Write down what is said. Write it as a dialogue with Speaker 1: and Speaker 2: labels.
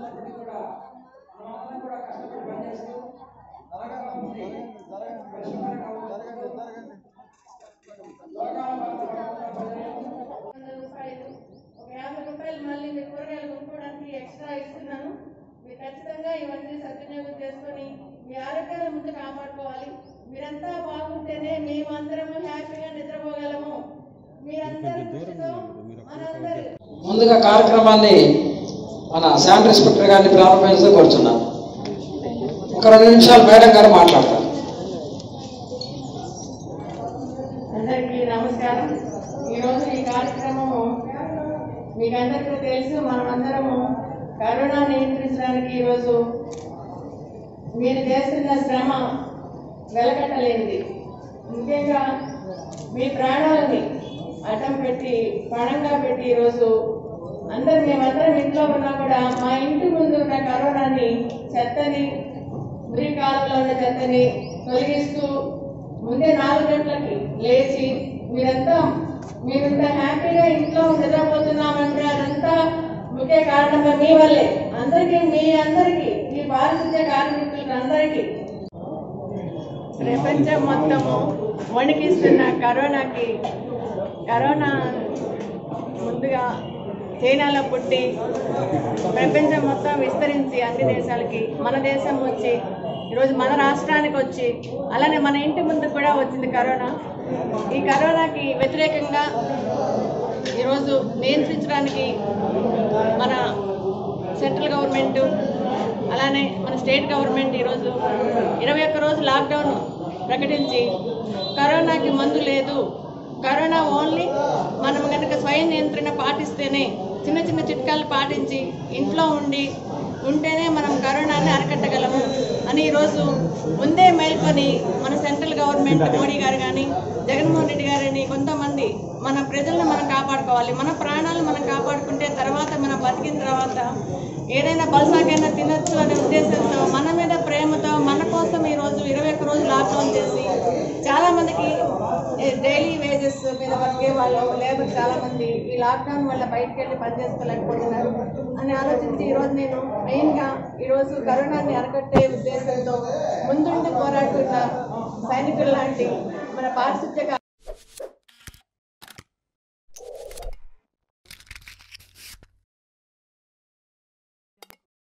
Speaker 1: ఏమైనప్పటికీ కూడా మనమందరం కూడా కష్టపడి పనిచేస్తూ నరకంలో ఉండి పరిశుభ్రంగా ఉంటూ లోకాల బాధపడకుండా ప్రజలు
Speaker 2: వంద రూపాయలు ఒక యాభై రూపాయలు మళ్ళీ మీరు కూరగాయలు కొనుక్కోవడానికి ఎక్స్ట్రా ఇస్తున్నాను మీరు ఖచ్చితంగా ఇవన్నీ సద్వినియోగం చేసుకొని మీ ఆరోగ్యాలను ముందు కాపాడుకోవాలి మీరంతా బాగుంటేనే మేమందరము హ్యాపీగా నిద్రపోగలము మీరందరి కృషితో మనందరి
Speaker 1: ముందుగా కార్యక్రమాన్ని మన శాండ్ ఇన్స్పెక్టర్ గారిని ప్రారంభించడం కోరుచున్నాను ఒక రెండు నిమిషాలు మేడం గారు మాట్లాడతారు
Speaker 2: అందరికీ నమస్కారం ఈరోజు ఈ కార్యక్రమము మీకు అందరికీ తెలుసు మనమందరము కరోనా నియంత్రించడానికి ఈరోజు మీరు చేస్తున్న శ్రమ వెలకట్టలేనిది ముఖ్యంగా మీ ప్రాణాలని అడ్డం పెట్టి పణంగా పెట్టి ఈరోజు అందరు మేమందరం ఇంట్లో ఉన్నా కూడా మా ఇంటి ముందు ఉన్న కరోనాని చెత్తని మురి కాలంలో ఉన్న చెత్తని తొలగిస్తూ ముందే నాలుగు గంటలకి లేచి మీరంతా మీరంత హ్యాపీగా ఇంట్లో నిద్రపోతున్నామంటే అదంతా ముఖ్య కారణం మీ వల్లే అందరికీ మీ అందరికీ మీ పారిశుద్ధ్య కార్మికులకు అందరికీ ప్రపంచం మొత్తము వణికిస్తున్న కరోనాకి కరోనా ముందుగా చైనాలో పుట్టి ప్రపంచం మొత్తం విస్తరించి అన్ని దేశాలకి మన దేశం వచ్చి ఈరోజు మన రాష్ట్రానికి వచ్చి అలానే మన ఇంటి ముందు కూడా వచ్చింది కరోనా ఈ కరోనాకి వ్యతిరేకంగా ఈరోజు నియంత్రించడానికి మన సెంట్రల్ గవర్నమెంట్ అలానే మన స్టేట్ గవర్నమెంట్ ఈరోజు ఇరవై ఒక్క రోజు లాక్డౌన్ ప్రకటించి కరోనాకి మందు లేదు కరోనా ఓన్లీ మనం కనుక స్వయం నియంత్రణ పాటిస్తేనే చిన్న చిన్న చిట్కాలు పాటించి ఇంట్లో ఉండి ఉంటేనే మనం కరోనాని అరికట్టగలము అని ఈరోజు ముందే మేల్కొని మన సెంట్రల్ గవర్నమెంట్ మోడీ గారు కానీ జగన్మోహన్ రెడ్డి గారిని కొంతమంది మన ప్రజలను మనం కాపాడుకోవాలి మన ప్రాణాలు మనం కాపాడుకుంటే తర్వాత మనం బతికిన తర్వాత ఏదైనా బల్సాకైనా తినొచ్చు అనే ఉద్దేశంతో మన మీద ప్రేమతో మన కోసం ఈరోజు ఇరవై ఒక్క రోజు లాక్డౌన్ చేసి చాలా మందికి డైలీ వేజెస్ మీద బతికే వాళ్ళు లేబర్ చాలా మంది ఈ లాక్డౌన్ వల్ల బయటకు వెళ్ళి పని చేసుకోలేకపోతున్నారు అని ఆలోచించి ఈరోజు నేను మెయిన్గా ఈరోజు కరోనాని అరకట్టే ఉద్దేశంతో ముందుండి పోరాడుతున్న సైనికులు లాంటి మన పారిశుద్ధ్య